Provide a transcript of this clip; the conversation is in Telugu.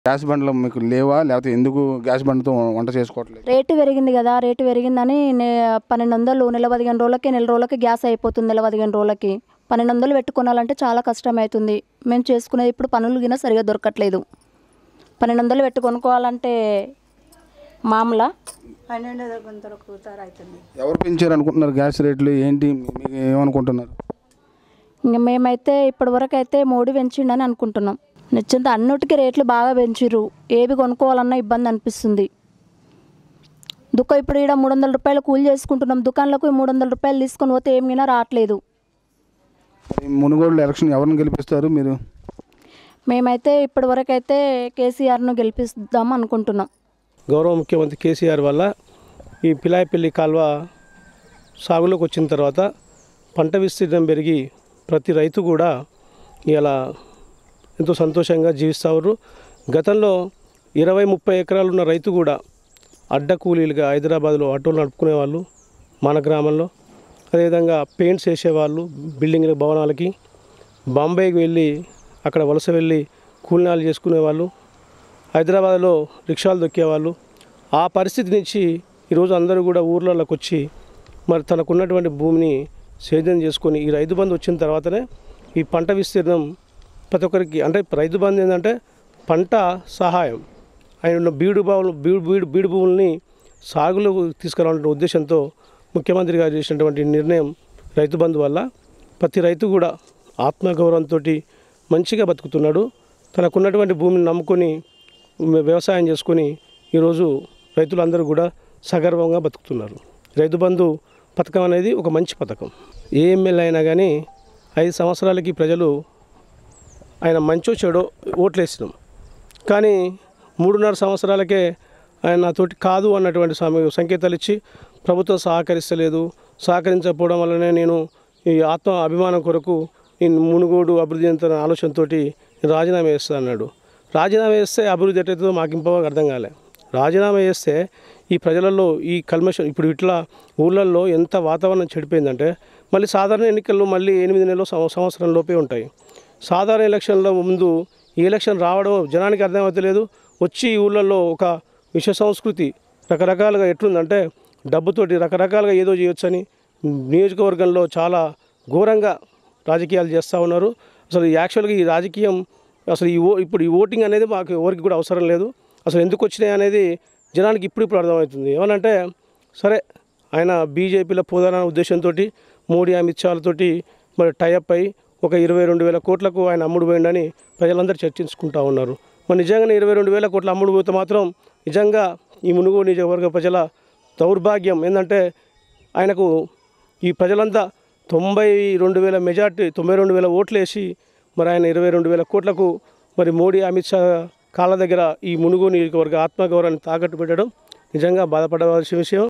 గ్యాస్ బండ్లు మీకు లేవా లేకపోతే ఎందుకు గ్యాస్ బండ్తో వంట చేసుకోవట్లేదు రేటు పెరిగింది కదా రేటు పెరిగిందని నే- పన్నెండు వందలు నెల పదిహేను రోజులకి నెల రోజులకి గ్యాస్ అయిపోతుంది నెల పదిహేను రోజులకి పన్నెండు వందలు పెట్టుకోవాలంటే చాలా కష్టం అవుతుంది మేము చేసుకునేది ఇప్పుడు పనులు గిన సరిగా దొరకట్లేదు పన్నెండు వందలు పెట్టి కొనుక్కోవాలంటే మామూలా పన్నెండు వందల కూతారు అవుతుంది ఎవరు పెంచారు అనుకుంటున్నారు గ్యాస్ రేట్లు ఏంటి మీకు ఏమనుకుంటున్నారు ఇంక మేమైతే ఇప్పటివరకు అయితే మోడీ పెంచిండని అనుకుంటున్నాం నిశ్చింత అన్నిటికీ రేట్లు బాగా పెంచిర్రు ఏవి కొనుక్కోవాలన్నా ఇబ్బంది అనిపిస్తుంది దుఃఖం ఇప్పుడు ఈడ మూడు వందల రూపాయలు కూలి చేసుకుంటున్నాం దుకాణంలకు మూడు వందల రూపాయలు తీసుకొని పోతే ఏమైనా రావట్లేదు ఈ మునుగోడు ఎలక్షన్ ఎవరిని గెలిపిస్తారు మీరు మేమైతే ఇప్పటివరకు అయితే కేసీఆర్ను గెలిపిద్దాం అనుకుంటున్నాం గౌరవ ముఖ్యమంత్రి కేసీఆర్ వల్ల ఈ పిలాయపల్లి కాల్వ సాగులోకి వచ్చిన తర్వాత పంట విస్తీర్ణం పెరిగి ప్రతి రైతు కూడా ఇలా ఎంతో సంతోషంగా జీవిస్తారు గతంలో ఇరవై ముప్పై ఎకరాలు ఉన్న రైతు కూడా అడ్డ కూలీలుగా హైదరాబాద్లో ఆటోలు నడుపుకునే వాళ్ళు మన గ్రామంలో అదేవిధంగా పెయింట్స్ వేసేవాళ్ళు బిల్డింగ్ల భవనాలకి బాంబేకి వెళ్ళి అక్కడ వలస వెళ్ళి కూలినాలు చేసుకునేవాళ్ళు హైదరాబాద్లో రిక్షాలు దొక్కేవాళ్ళు ఆ పరిస్థితి నుంచి ఈరోజు అందరూ కూడా ఊర్లలోకి వచ్చి మరి తనకున్నటువంటి భూమిని సేద్యం చేసుకొని ఈ రైతు బంధు వచ్చిన తర్వాతనే ఈ పంట విస్తీర్ణం ప్రతి ఒక్కరికి అంటే రైతు బంధు ఏంటంటే పంట సహాయం ఆయన ఉన్న బీడు బావులు బీడు బీడు బీడు భూముల్ని సాగులోకి తీసుకురావాలనే ఉద్దేశంతో ముఖ్యమంత్రి గారు చేసినటువంటి నిర్ణయం రైతు బంధు వల్ల ప్రతి రైతు కూడా ఆత్మగౌరవంతో మంచిగా బతుకుతున్నాడు తనకున్నటువంటి భూమిని నమ్ముకొని వ్యవసాయం చేసుకొని ఈరోజు రైతులందరూ కూడా సగర్వంగా బతుకుతున్నారు రైతు బంధు పథకం అనేది ఒక మంచి పథకం ఏ ఎమ్మెల్యే అయినా కానీ ఐదు సంవత్సరాలకి ప్రజలు ఆయన మంచో చెడో ఓట్లేసినాం కానీ మూడున్నర సంవత్సరాలకే ఆయన నాతోటి కాదు అన్నటువంటి సమ- సంకేతాలు ఇచ్చి ప్రభుత్వం సహకరిస్తలేదు సహకరించకపోవడం వల్లనే నేను ఈ ఆత్మ అభిమానం కొరకు ఈ మునుగోడు అభివృద్ధి చెందుతున్న ఆలోచనతో రాజీనామా చేస్తా అన్నాడు రాజీనామా చేస్తే అభివృద్ధి ఎట్టయితుందో మాకు ఇంపగా అర్థం కాలే రాజీనామా చేస్తే ఈ ప్రజలలో ఈ కల్మషం ఇప్పుడు ఇట్లా ఊళ్ళల్లో ఎంత వాతావరణం చెడిపోయిందంటే మళ్ళీ సాధారణ ఎన్నికల్లో మళ్ళీ ఎనిమిది నెలలు సంవ- సంవత్సరం లోపే ఉంటాయి సాధారణ ఎలక్షన్ల ముందు ఈ ఎలక్షన్ రావడం జనానికి అర్థమవుతలేదు వచ్చి ఈ ఊళ్ళల్లో ఒక విష సంస్కృతి రకరకాలుగా ఎట్లుందంటే డబ్బుతోటి రకరకాలుగా ఏదో చేయొచ్చని నియోజకవర్గంలో చాలా ఘోరంగా రాజకీయాలు చేస్తూ ఉన్నారు అసలు యాక్చువల్గా ఈ రాజకీయం అసలు ఈ ఓ ఇప్పుడు ఈ ఓటింగ్ అనేది మాకు ఎవరికి కూడా అవసరం లేదు అసలు ఎందుకు వచ్చినాయి అనేది జనానికి ఇప్పుడు ఇప్పుడు అర్థమవుతుంది ఏమనంటే సరే ఆయన బీజేపీలో పోదానన్న ఉద్దేశంతో మోడీ అమిత్ షాలతోటి మరి టైఅప్ అయి ఒక ఇరవై రెండు వేల కోట్లకు ఆయన అమ్ముడు పోయిండని ప్రజలందరూ చర్చించుకుంటా ఉన్నారు మరి నిజంగానే ఇరవై రెండు వేల కోట్ల అమ్ముడు పోతే మాత్రం నిజంగా ఈ మునుగోడు నియోజకవర్గ ప్రజల దౌర్భాగ్యం ఏంటంటే ఆయనకు ఈ ప్రజలంతా తొంభై రెండు వేల మెజార్టీ తొంభై రెండు వేల ఓట్లు వేసి మరి ఆయన ఇరవై రెండు వేల కోట్లకు మరి మోడీ అమిత్ షా కాళ్ళ దగ్గర ఈ మునుగోడు నియోజకవర్గ ఆత్మగౌరవాన్ని తాకట్టు పెట్టడం నిజంగా బాధపడవలసిన విషయం